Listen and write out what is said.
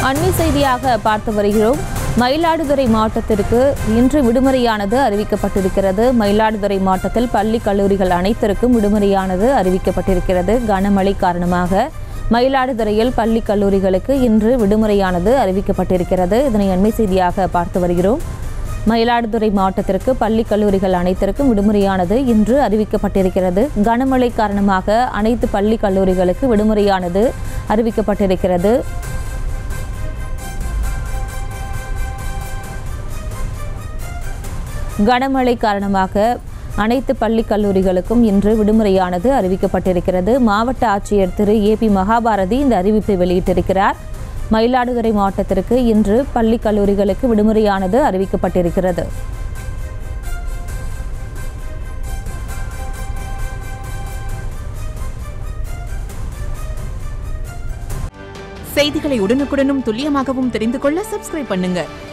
அண்மை செய்தியாக பார்த்து வருகிறோம் மயிலாடுதுறை மாவட்டத்திற்கு இன்று விடுமுறையானது அறிவிக்கப்பட்டிருக்கிறது மயிலாடுதுறை மாவட்டத்தில் பள்ளி கல்லூரிகள் அனைத்திற்கும் விடுமுறையானது அறிவிக்கப்பட்டிருக்கிறது கனமழை காரணமாக மயிலாடுதுறையில் பள்ளி கல்லூரிகளுக்கு இன்று விடுமுறையானது அறிவிக்கப்பட்டிருக்கிறது இதனை அண்மை செய்தியாக பார்த்து வருகிறோம் மயிலாடுதுறை மாவட்டத்திற்கு பள்ளி கல்லூரிகள் அனைத்திற்கும் விடுமுறையானது இன்று அறிவிக்கப்பட்டிருக்கிறது கனமழை காரணமாக அனைத்து பள்ளி கல்லூரிகளுக்கு விடுமுறையானது அறிவிக்கப்பட்டிருக்கிறது கனமழை காரணமாக அனைத்து பள்ளி கல்லூரிகளுக்கும் இன்று விடுமுறையானது அறிவிக்கப்பட்டிருக்கிறது மாவட்ட ஆட்சியர் திரு ஏ பி மகாபாரதி இந்த அறிவிப்பை வெளியிட்டிருக்கிறார் மயிலாடுதுறை மாவட்டத்திற்கு இன்று பள்ளி கல்லூரிகளுக்கு விடுமுறையானது அறிவிக்கப்பட்டிருக்கிறது செய்திகளை உடனுக்குடனும் துல்லியமாகவும் தெரிந்து கொள்ள சப்ஸ்கிரைப் பண்ணுங்க